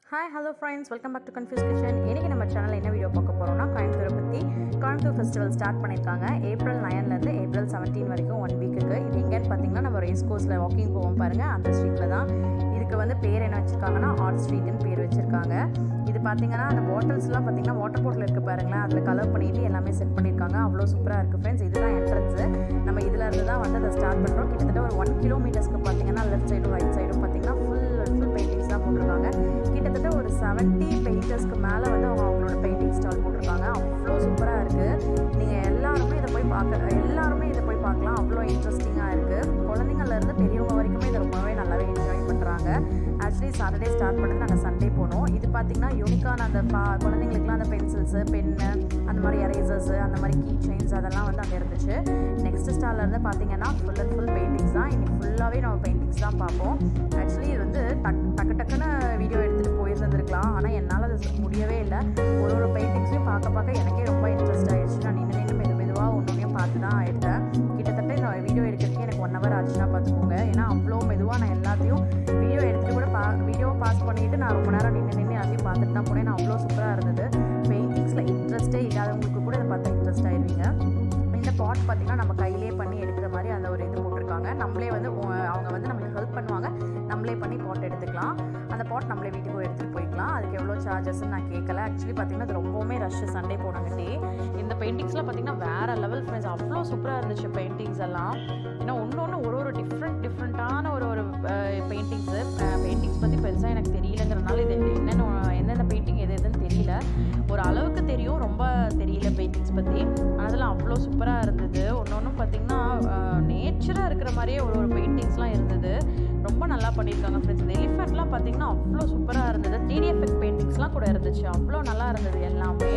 hi hello friends welcome back to confuse kitchen இன்றைக்கி நம்ம சேனலில் என்ன வீடியோ பார்க்க போகிறோம்னா கோயம்புத்தூரை பற்றி கோயம்புத்தூர் ஃபெஸ்டிவல் ஸ்டார்ட் பண்ணியிருக்காங்க ஏப்ரல் நைன்லேருந்து ஏப்ரல் செவன்டீன் வரைக்கும் ஒன் வீக்குக்கு இது எங்கேன்னு பார்த்தீங்கன்னா நம்ம ரேஸ் கோர்ஸில் வாக்கிங் போவோம் பாருங்கள் அந்த ஸ்ட்ரீட்டில் தான் இதுக்கு வந்து பேர் என்ன வச்சுருக்காங்கன்னா ஆர்ட் ஸ்ட்ரீட்னு பேர் வச்சுருக்காங்க இது பார்த்தீங்கன்னா அந்த பாட்டில்ஸ்லாம் பார்த்தீங்கன்னா வாட்டர் பாட்டில் இருக்குது பாருங்களேன் அதில் கலர் பண்ணிட்டு எல்லாமே செட் பண்ணியிருக்காங்க அவ்வளோ சூப்பராக இருக்குது ஃப்ரெண்ட்ஸ் இதுதான் என்ட்ரன்ஸு நம்ம இதில் இருந்து தான் வந்து அதை ஸ்டார்ட் பண்ணுறோம் கிட்டத்தட்ட ஒரு ஒன் கிலோமீட்டர்ஸ்க்கு பார்த்தீங்கன்னா லெஃப்ட் சைடும் ரைட் சைடும் பார்த்தீங்கன்னா ஃபுல் ஃபுல் பெயிண்டிங்ஸ் தான் போட்டிருக்காங்க கிட்டத்தட்ட ஒரு செவன்ட்டி பெயிண்டர்ஸ்க்கு மேலே வந்து அவங்க அவங்களோட பெயிண்டிங் ஸ்டால் போட்டிருக்காங்க அவ்வளோ சூப்பராக இருக்குது நீங்கள் எல்லாருமே இதை போய் பார்க்க எல்லாருமே இதை போய் பார்க்கலாம் அவ்வளோ இன்ட்ரெஸ்டிங்காக இருக்குது குழந்தைங்கள்லேருந்து பெரியவங்க வரைக்குமே இதை ரொம்பவே நல்லாவே என்ஜாய் பண்ணுறாங்க ஆக்சுவலி சாட்டர்டே ஸ்டார்ட் பண்ணி நாங்கள் சண்டே போனோம் இது பார்த்திங்கன்னா யூனிக்கான அந்த பா குழந்தைங்களுக்குலாம் அந்த பென்சில்ஸு பென்னு அந்த மாதிரி எரேசர்ஸு அந்த மாதிரி கீ செயின்ஸ் அதெல்லாம் வந்து அங்கே இருந்துச்சு நெக்ஸ்ட் ஸ்டாலில் இருந்து பார்த்தீங்கன்னா ஃபுல் அண்ட் ஃபுல் பெயிண்டிங்ஸ் தான் இன்னைக்கு ஃபுல்லாகவே நம்ம பெயிண்டிங்ஸ் தான் பார்ப்போம் ஆக்சுவலி இது வந்து டக் டக்கு டக்குன்னு வீடியோ எடுத்துகிட்டு போயிருந்துருக்கலாம் ஆனால் என்னால் அது முடியவே இல்லை ஒரு ஒரு பெயிண்டிங்ஸையும் பார்க்க பார்க்க எனக்கே ரொம்ப இன்ட்ரெஸ்ட் ஆயிடுச்சு நான் நின்று நின்று மெது மெதுவாக ஒன்றையும் பார்த்து தான் எடுத்தேன் கிட்டத்தட்ட இந்த வீடியோ எடுக்கிறதுக்கு எனக்கு ஒன் ஹவர் ஆச்சுன்னா பார்த்துக்கோங்க ஏன்னா அவ்வளோ மெதுவாக நான் எல்லாத்தையும் வீடியோ எடுத்துகிட்டு கூட பா வீடியோ பாஸ் பண்ணிவிட்டு நான் ரொம்ப நேரம் நின்று நின்று அதையும் பார்த்துட்டு தான் போனேன் நான் அவ்வளோ சூப்பராக இருந்தது பெயிண்டிங்ஸில் இன்ட்ரெஸ்ட்டே இல்லாதவங்களுக்கு கூட இதை பார்த்தா இன்ட்ரெஸ்ட் ஆயிடுவீங்க இந்த பாட் பார்த்திங்கன்னா நம்ம கையிலே பண்ணி எடுக்கிற மாதிரி அந்த ஒரு இது போட்டிருக்காங்க நம்மளே வந்து உ- அவங்க வந்து நம்மளுக்கு ஹெல்ப் பண்ணுவாங்க நம்மளே பண்ணி பாட் எடுத்துக்கலாம் அந்த பாட் நம்மளே வீட்டுக்கு எடுத்துகிட்டு போய்க்கலாம் அதுக்கு எவ்வளோ சார்ஜஸ்ன்னு நான் கேட்கல ஆக்சுவலி பார்த்தீங்கன்னா அது ரொம்பவுமே ரஷ் சண்டே போனாங்கட்டி இந்த பெயிண்டிங்ஸ்லாம் பார்த்தீங்கன்னா வேறு லெவல் ஃப்ரெண்ட்ஸ் அவ்வளோ சூப்பராக இருந்துச்சு பெயிண்டிங்ஸ் எல்லாம் ஏன்னா ஒன்று ஒன்று ஒரு ஒரு டிஃப்ரெண்ட் டிஃப்ரெண்ட்டான ஒரு ஒரு பெயிண்டிங்ஸு பெயிண்டிங்ஸ் பற்றி பெருசாக எனக்கு தெரியலங்கிறனால இது என்னென்ன என்னென்ன பெயிண்டிங் எது எதுன்னு தெரியல ஒரு அளவுக்கு தெரியும் ரொம்ப தெரியல பெயிண்டிங்ஸ் பற்றி அதெல்லாம் அவ்வளோ சூப்பராக இருந்தது ஒன்று ஒன்றும் பார்த்தீங்கன்னா நேச்சராக இருக்கிற மாதிரியே ஒரு ஒரு பெயிண்டிங்ஸ்லாம் இருந்தது ரொம்ப நல்லா பண்ணியிருக்காங்க ஃப்ரெண்ட்ஸ் இந்த எலிஃபெண்ட்லாம் பார்த்தீங்கன்னா அவ்வளோ சூப்பராக இருந்தது த்ரீடி எஃபெக்ட் பெயிண்டிங்ஸ்லாம் கூட இருந்துச்சு அவ்வளோ நல்லா இருந்தது எல்லாமே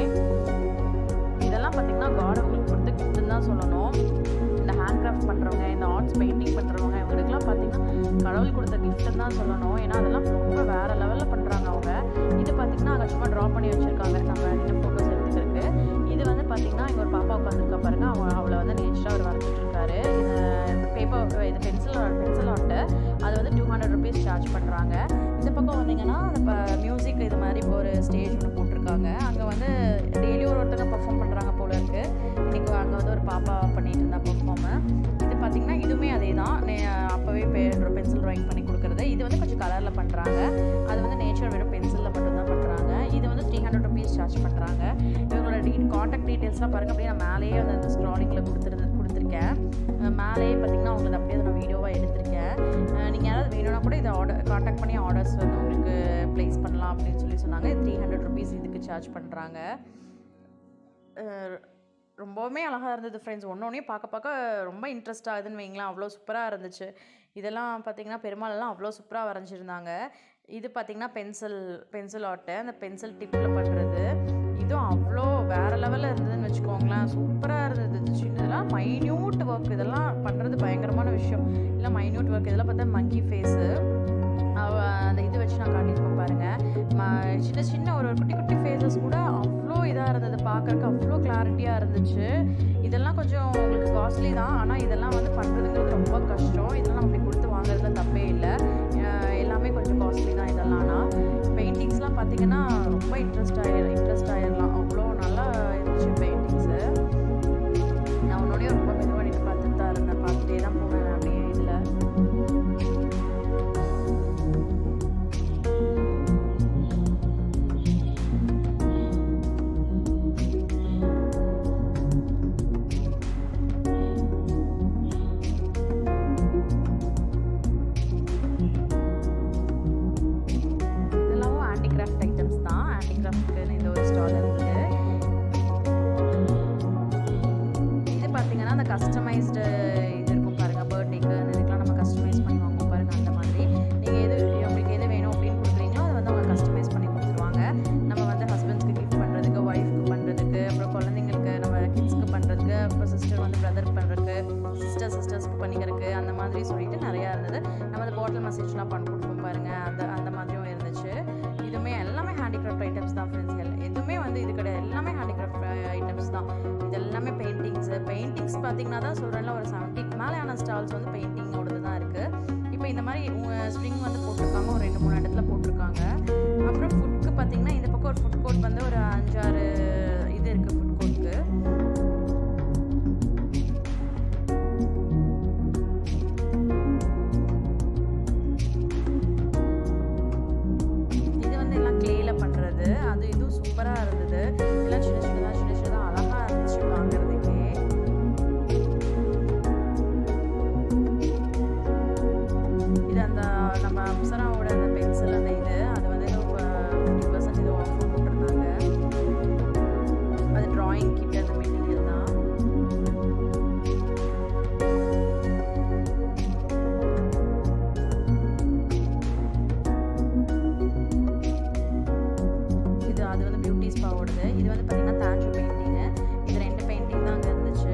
இதெல்லாம் பார்த்தீங்கன்னா காட் அவங்களுக்கு கொடுத்த கிஃப்ட்னு தான் சொல்லணும் இந்த ஹேண்ட் கிராஃப்ட் பண்ணுறவங்க இந்த ஆர்ட்ஸ் பெயிண்டிங் பண்ணுறவங்க இவங்களுக்குலாம் பார்த்தீங்கன்னா கடவுள் கொடுத்த கிஃப்ட்னு தான் சொல்லணும் ஏன்னா அதெல்லாம் ரொம்ப வேறு லெவலில் பண்ணுறாங்க அவங்க இது பார்த்தீங்கன்னா அங்கே சும்மா ட்ரா பண்ணி வச்சுருக்காங்க நம்ம நின்று ஃபோட்டோஸ் எடுத்துக்கிறதுக்கு இது வந்து பார்த்தீங்கன்னா இங்கே ஒரு பாப்பா உட்காந்துருக்கா பாருங்க அவ அவளை வந்து நேச்சராக அவர் வரைஞ்சிட்டு இருக்காரு இது பேப்பர் இது பென்சில் பென்சில் ஆர்ட்டு அது வந்து டூ ஹண்ட்ரட் ருபீஸ் சார்ஜ் பண்ணுறாங்க இந்த பக்கம் வந்தீங்கன்னா இப்போ மியூசிக் இது மாதிரி இப்போ ஒரு ஸ்டேஜ் ஒன்று போட்டிருக்காங்க அங்கே வந்து டெய்லி ஒரு ஒருத்தங்க பர்ஃபார்ம் பண்ணுறாங்க போல இருக்கு இன்னைக்கு அங்கே வந்து ஒரு பாப்பா பண்ணிட்டு இருந்தா பர்ஃபார்மு இது பார்த்தீங்கன்னா இதுவுமே அதே தான் அப்போவே பென்சில் ட்ராயிங் பண்ணி கொடுக்குறது இது வந்து கொஞ்சம் கலரில் பண்ணுறாங்க அது வந்து நேச்சர் வெறும் பென்சிலில் மட்டும் தான் பண்ணுறாங்க இது வந்து த்ரீ ஹண்ட்ரட் ருபீஸ் சார்ஜ் பண்ணுறாங்க இவங்களோட டீ காண்டாக்ட் டீட்டெயில்ஸ்லாம் பாருங்க அப்படியே நான் மேலேயே வந்து அந்த ஸ்க்ராலிங்கில் கொடுத்துருந்து கொடுத்துருக்கேன் அஹ் மேலேயே பார்த்தீங்கன்னா உங்களுக்கு அப்படியே அதை நான் வீடியோவாக எடுத்திருக்கேன் நீங்கள் யாராவது வேணும்னா கூட இதை ஆர்டர் காண்டாக்ட் பண்ணி ஆர்டர்ஸ் வந்து உங்களுக்கு ப்ளேஸ் பண்ணலாம் அப்படின்னு சொல்லி சொன்னாங்க த்ரீ ஹண்ட்ரட் ருபீஸ் இதுக்கு சார்ஜ் பண்ணுறாங்க ரொம்பவுமே அழகாக இருந்தது ஃப்ரெண்ட்ஸ் ஒன்றொன்னே பார்க்க பார்க்க ரொம்ப இன்ட்ரெஸ்ட் ஆகுதுன்னு வைங்களேன் அவ்வளோ சூப்பராக இருந்துச்சு இதெல்லாம் பார்த்தீங்கன்னா பெருமாளெல்லாம் அவ்வளோ சூப்பராக வரைஞ்சிருந்தாங்க இது பார்த்தீங்கன்னா பென்சில் பென்சில் ஆர்ட்டு அந்த பென்சில் டிப்பில் பண்ணுறது இதுவும் அவ்வளோ வேறு லெவலில் இருந்ததுன்னு வச்சுக்கோங்களேன் சூப்பராக இருந்தது சின்னதெல்லாம் மைன்யூட் ஒர்க் இதெல்லாம் பண்ணுறது பயங்கரமான விஷயம் இல்லை மைன்யூட் ஒர்க் இதெல்லாம் பார்த்தா மங்கி ஃபேஸு அவ அந்த இது வச்சு நான் காட்டியிருப்பேன் பாருங்க ம- சின்ன சின்ன ஒரு குட்டி குட்டி ஃபேஸஸ் கூட அவ்வளோ இதாக இருந்தது பார்க்கறக்கு அவ்வளோ கிளாரிட்டியாக இருந்துச்சு இதெல்லாம் கொஞ்சம் உங்களுக்கு காஸ்ட்லி தான் ஆனால் இதெல்லாம் வந்து பண்ணுறதுங்கிறது ரொம்ப கஷ்டம் இதெல்லாம் நம்ம அப்படி கொடுத்து வாங்குறதுல தப்பே இல்லை அஹ் எல்லாமே கொஞ்சம் காஸ்ட்லி தான் இதெல்லாம் ஆனால் பெயிண்டிங்ஸ்லாம் பார்த்தீங்கன்னா ரொம்ப இன்ட்ரெஸ்ட் ஆகி இன்ட்ரெஸ்ட் ஆகிடலாம் அவ்வளோ நல்லா இருந்துச்சு பெயிண்டிங்ஸு நான் உன்னோடய ரொம்ப மெதுவாக நின்று பார்த்துட்டு தான் இருந்தேன் பார்த்துட்டே தான் போனேன் அப்படியே இதில் இதெல்லாம் ஹேண்டிகிராஃப்ட் ஐட்டம்ஸ் தான் ஹேண்டிகிராஃப்ட்னு இந்த ஒரு ஸ்டால் இருந்தது இது பார்த்தீங்கன்னா அந்த கஸ்டமைஸ்டு இது இருக்கும் பாருங்கள் பர்த்டேக்கு அந்த இதுக்கெலாம் நம்ம கஸ்டமைஸ் பண்ணி வாங்குவோம் பாருங்கள் அந்த மாதிரி நீங்கள் எது உங்களுக்கு எது வேணும் அப்படின்னு கொடுக்குறீங்களோ அதை வந்து அவங்க கஸ்டமைஸ் பண்ணி கொடுத்துருவாங்க நம்ம வந்து ஹஸ்பண்ட்ஸ்க்கு கிஃப்ட் பண்ணுறதுக்கு ஒய்ஃப்க்கு பண்ணுறதுக்கு அப்புறம் குழந்தைங்களுக்கு நம்ம கிட்ஸ்க்கு பண்ணுறதுக்கு அப்புறம் சிஸ்டர் வந்து பிரதர் பண்ணுறதுக்கு சிஸ்டர் சிஸ்டர்ஸ்க்கு பண்ணிக்கிறதுக்கு அந்த மாதிரி சொல்லிட்டு நிறையா இருந்தது நம்ம அந்த பாட்டில் மெசேஜ்லாம் பண்ணி கொடுப்போம் பாருங்கள் அந்த அந்த மாதிரியும் இருந்துச்சு இதுவுமே எல்லாமே ஹேண்டிகிராஃப்ட் ஐட்டம்ஸ் தான் ஃப்ரெண்ட்ஸ் எதுவுமே வந்து இது கிடையாது எல்லாமே ஹேண்டிகிராஃப்ட் ஐட்டம்ஸ் தான் இது எல்லாமே பெயிண்டிங்ஸு பெயிண்டிங்ஸ் பார்த்தீங்கன்னா தான் சொல்கிறேன்ல ஒரு செவன்ட்டிக்கு மேலேயான ஸ்டால்ஸ் வந்து பெயிண்டிங்கோடது தான் இருக்குது இப்போ இந்த மாதிரி ஸ்ப்ரிங் வந்து போட்டிருக்காங்க ஒரு ரெண்டு மூணு இடத்துல போட்டிருக்காங்க அப்புறம் ஃபுட் ஒரு ஃபுட் கோர்ட் வந்து ஒரு அஞ்சாறு இது இருக்குது ஃபுட் கோர்ட்க்கு இது வந்து எல்லாம் கிளேல பண்ணுறது அது இதுவும் சூப்பராக இருந்தது எல்லாம் சின்ன சின்னதாக சின்ன சின்னதாக அழகாக இருந்துச்சு பார்க்குறதுக்கே இது அந்த நம்ம அப்சராவோட அந்த பென்சில் அந்த இது அது வந்து ஏதோ ஃபிஃப்டி பர்சன்ட் இது ஆஃபர் போட்டிருந்தாங்க அது ட்ராயிங் கிட்ட அந்த மெட்டீரியல் தான் இது அது வந்து பியூட்டி ஸ்பாவோடது இது வந்து பார்த்தீங்கன்னா தாஞ்சு பெயிண்டிங்கு இது ரெண்டு பெயிண்டிங் தான் அங்கே இருந்துச்சு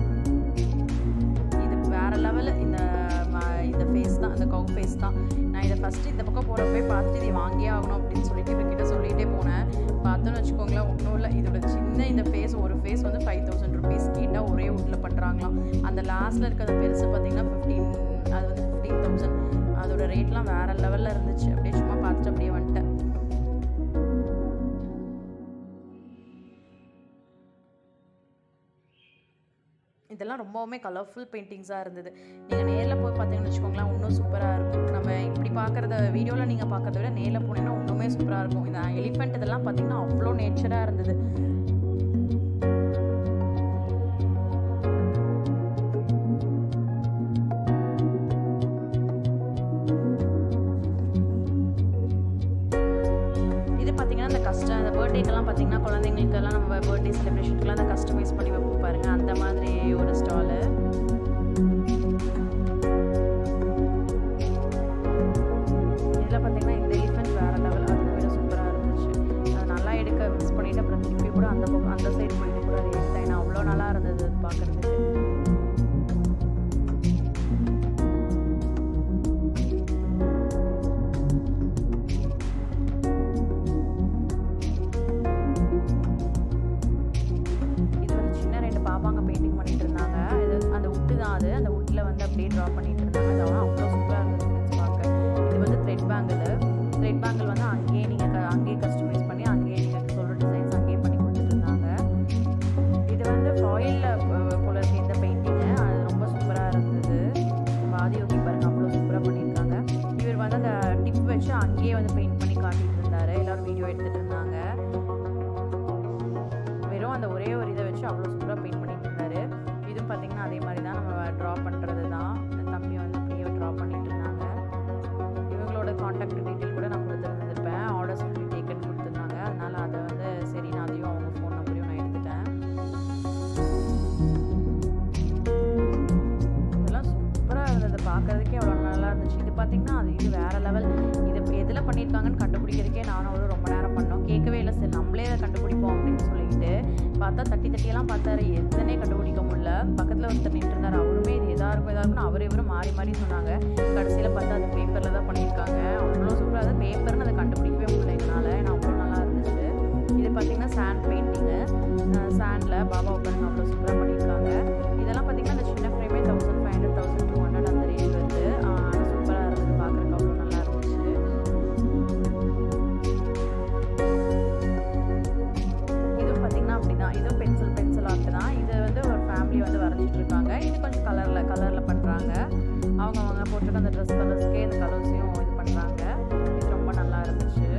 இது வேற லெவல் இந்த ம- இந்த ஃபேஸ் தான் இந்த கவு ஃபேஸ் தான் நான் இதை ஃபஸ்ட்டு இந்த பக்கம் போகிறப்பே பார்த்துட்டு இதை வாங்கியே ஆகணும் அப்படின்னு சொல்லிட்டு இவர்கிட்ட சொல்லிகிட்டே போனேன் பார்த்தோன்னு வச்சுக்கோங்களேன் ஒன்றும் இல்லை இதோட சின்ன இந்த ஃபேஸ் ஒரு ஃபேஸ் வந்து ஃபைவ் தௌசண்ட் ருபீஸ் கேட்டால் ஒரே வீட்டில் பண்ணுறாங்களாம் அந்த லாஸ்ட்டில் இருக்கிற பெருசு பார்த்தீங்கன்னா ஃபிஃப்டீன் அது வந்து ஃபிஃப்டீன் தௌசண்ட் அதோட ரேட்லாம் வேற லெவலில் இருந்துச்சு அப்படியே சும்மா பார்த்துட்டு அப்படியே வந்துட்டேன் இதெல்லாம் ரொம்பவுமே கலர்ஃபுல் பெயிண்டிங்ஸாக இருந்தது நீங்கள் நேரில் போய் பார்த்தீங்கன்னு வச்சுக்கோங்களேன் இன்னும் சூப்பராக இருக்கும் நம்ம இப்படி பார்க்குறத வீடியோவில் நீங்கள் பார்க்கறத விட நேரில் போனீங்கன்னா இன்னுமே சூப்பராக இருக்கும் இந்த எலிஃபெண்ட் இதெல்லாம் பார்த்தீங்கன்னா அவ்வளோ நேச்சராக இருந்தது இது பார்த்தீங்கன்னா இந்த கஸ்ட அந்த பர்த்டேக்கெல்லாம் பார்த்தீங்கன்னா குழந்தைங்களுக்கெல்லாம் நம்ம பர்த்டே செலிப்ரேஷனுக்குலாம் அந்த கஸ்டமைஸ் பண்ணி வைப்போம் பாருங்க அந்த மாதிரி ஒரு ஸ்டாலு இதில் பார்த்தீங்கன்னா இந்த எலிஃபென்ட் வேறு லெவல் அதை விட சூப்பராக இருந்துச்சு அதை நல்லா எடுக்க மிஸ் பண்ணிட்டு அப்புறம் திருப்பி கூட அந்த பக்கம் அந்த சைடு போயிட்டு கூட அதை எடுத்தேன் ஏன்னா அவ்வளோ நல்லா இருந்தது அது பார்க்குறதுக்கு இது வந்து சின்ன ரெண்டு பாப்பாங்க பெயிண்டிங் பண்ணிட்டு இருந்தாங்க இது அந்த உட்டு தான் அது அந்த உட்டில் வந்து அப்படியே ட்ரா பண்ணிட்டு இருந்தாங்க அது ஆனால் அவ்வளோ சூப்பராக இருந்தது ஃப்ரெண்ட்ஸ் பார்க்க இது வந்து த்ரெட் பேங்கிள் த்ரெட் பேங்கிள் வந்து அங்கேயே நீங்கள் அங்கேயே கஸ்டமைஸ் பண்ணி அங்கேயே நீங்கள் சொல்கிற டிசைன்ஸ் அங்கேயே பண்ணி கொடுத்துட்டு இருந்தாங்க இது வந்து ஃபாயிலில் போல இருக்கு இந்த பெயிண்டிங்கு அது ரொம்ப சூப்பராக இருந்தது நம்ம ஆதியோகி பாருங்க அவ்வளோ சூப்பராக பண்ணியிருக்காங்க இவர் வந்து அந்த டிப் வச்சு அங்கேயே வந்து பெயிண்ட் பண்ணி காட்டிட்டு இருந்தாரு எல்லாரும் வீடியோ எடுத்துட்டு இருந்தாங்க வெறும் அந்த ஒரே ஒரு இதை வச்சு அவ்வளோ சூப்பராக பெயிண்ட் பண்ணிட்டு இருந்தாரு இதுவும் பார்த்தீங்கன்னா அதே மாதிரி தான் நம்ம ட்ரா பண்ணுறது தான் இந்த தம்பி வந்து அப்படியே ட்ரா பண்ணிட்டு இருந்தாங்க இவங்களோட காண்டாக்ட் டீட்டெயில் கூட நான் கொடுத்துருந்துருப்பேன் ஆர்டர்ஸ் டேக்கன் கொடுத்துருந்தாங்க அதனால அதை வந்து சரி நான் அதையும் அவங்க ஃபோன் நம்பரையும் நான் எடுத்துட்டேன் இதெல்லாம் சூப்பராக இருந்தது பார்க்கறதுக்கே அவ்வளோ நல்லா இருந்துச்சு இது பார்த்தீங்கன்னா அது இது வேற லெவல் இது இப்போ எதில் பண்ணியிருக்காங்கன்னு கண்டுபிடிக்கிறதுக்கே நானும் அவரும் ரொம்ப நேரம் பண்ணோம் கேட்கவே இல்லை சரி நம்மளே அதை கண்டுபிடிப்போம் அப்படின்னு சொல்லிட்டு பார்த்தா தட்டி தட்டியெல்லாம் பார்த்தாரு எதுனே கண்டுபிடிக்க முடியல பக்கத்தில் ஒருத்தர் நின்று இருந்தார் அவருமே இது எதா இருக்கும் எதா இருக்கும்னு அவர் இவரும் மாறி மாறி சொன்னாங்க கடைசியில் பார்த்தா அது பேப்பரில் தான் பண்ணியிருக்காங்க அவ்வளோ சூப்பராக அது பேப்பர்னு அதை கண்டுபிடிக்கவே முடியல என்னால் ஏன்னா அவ்வளோ நல்லா இருந்துச்சு இது பார்த்தீங்கன்னா சாண்ட் பெயிண்டிங்கு சாண்டில் பாபா பாருங்க அவ்வளோ சூப்பராக பண்ணியிருக்காங்க இதெல்லாம் பார்த்தீங்கன்னா அந்த சின்ன ஃப்ரேமே thousand five hundred thousand two hundred அந்த ரேஞ்ச் வருது ஆனால் சூப்பராக இருந்தது பார்க்குறதுக்கு அவ்வளோ நல்லா இருந்துச்சு இதுவும் பார்த்தீங்கன்னா அப்படிதான் இதுவும் பென்சில் பென்சில் ஆர்ட் தான் இது வந்து ஒரு ஃபேமிலி வந்து வரைஞ்சிட்டு இருக்காங்க இது கொஞ்சம் கலரில் கலரில் பண்ணுறாங்க அவங்க அவங்க போட்டிருக்க அந்த ட்ரெஸ் கலர்ஸ்க்கே இந்த கலர்ஸையும் இது பண்ணுறாங்க இது ரொம்ப நல்லா இருந்துச்சு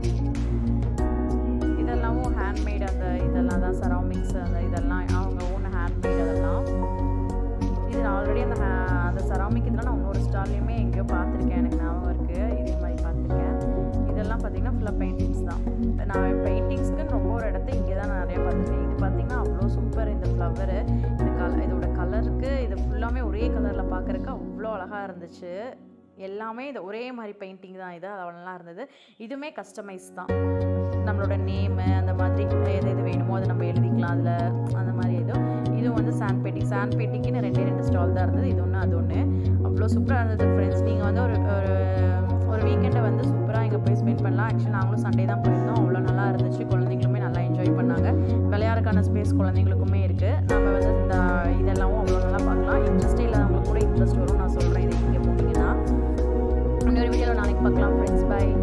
இதெல்லாமும் ஹேண்ட்மேட் அந்த இதெல்லாம் தான் சரௌண்டிங்ஸ் அந்த இதெல்லாம் அவங்க ஓன் ஹேண்ட்மேட் அதெல்லாம் இது நான் ஆல்ரெடி அந்த ha- அந்த சரௌண்டிங் இதெல்லாம் நான் இன்னொரு ஸ்டால்லையுமே எங்கேயோ பார்த்துருக்கேன் எனக்கு ஞாபகம் இருக்குது இதே மாதிரி பார்த்துருக்கேன் இதெல்லாம் பார்த்தீங்கன்னா ஃபுல்லாக பெயிண்டிங்ஸ் தான் நான் பெயிண்டிங்ஸ்க்குன்னு ரொம்ப ஒரு இடத்த இங்கே தான் நான் நிறைய பார்த்துருக்கேன் இது பார்த்தீங்கன்னா அவ்வளோ சூப்பர் இந்த ஃப்ளவரு இந்த கல இதோட கலருக்கு இது ஃபுல்லாமே ஒரே கலரில் பார்க்குறக்கு அவ்வளோ அழகாக இருந்துச்சு எல்லாமே இது ஒரே மாதிரி பெயிண்டிங் தான் இது அது நல்லா இருந்தது இதுவுமே கஸ்டமைஸ் தான் நம்மளோட நேமு அந்த மாதிரி எது எது வேணுமோ அதை நம்ம எழுதிக்கலாம் அதில் அந்த மாதிரி இதுவும் இதுவும் வந்து சாண்ட் பெயிண்டிங் சாண்ட் பெயிண்டிங்னு ரெண்டே ரெண்டு ஸ்டால் தான் இருந்தது இது ஒன்று அது ஒன்று அவ்வளோ சூப்பராக இருந்தது ஃப்ரெண்ட்ஸ் நீங்கள் வந்து ஒரு ஒரு ஒரு வீக்கெண்டை வந்து சூப்பராக இங்கே போய் ஸ்பெண்ட் பண்ணலாம் ஆக்சுவலி நாங்களும் சண்டே தான் போயிருந்தோம் அவ்வளோ நல்லா இருந்துச்சு குழந்தைங்களுமே நல்லா என்ஜாய் பண்ணாங்க விளையாடுறதுக்கான ஸ்பேஸ் குழந்தைங்களுக்குமே இருக்குது நம்ம வந்து இந்த இதெல்லாம் அவ்வளோ நல்லா பார்க்கலாம் இன்ட்ரெஸ்டே இல்லாதவங்களுக்கு கூட இன்ட்ரெஸ்ட் வரும் நான் சொல்கிறேன் இது இங்கே போனீங்கன்னா இன்னொரு வீடியோவில் நாளைக்கு பார்க்கலாம் ஃப்ரெண்ட்ஸ் பை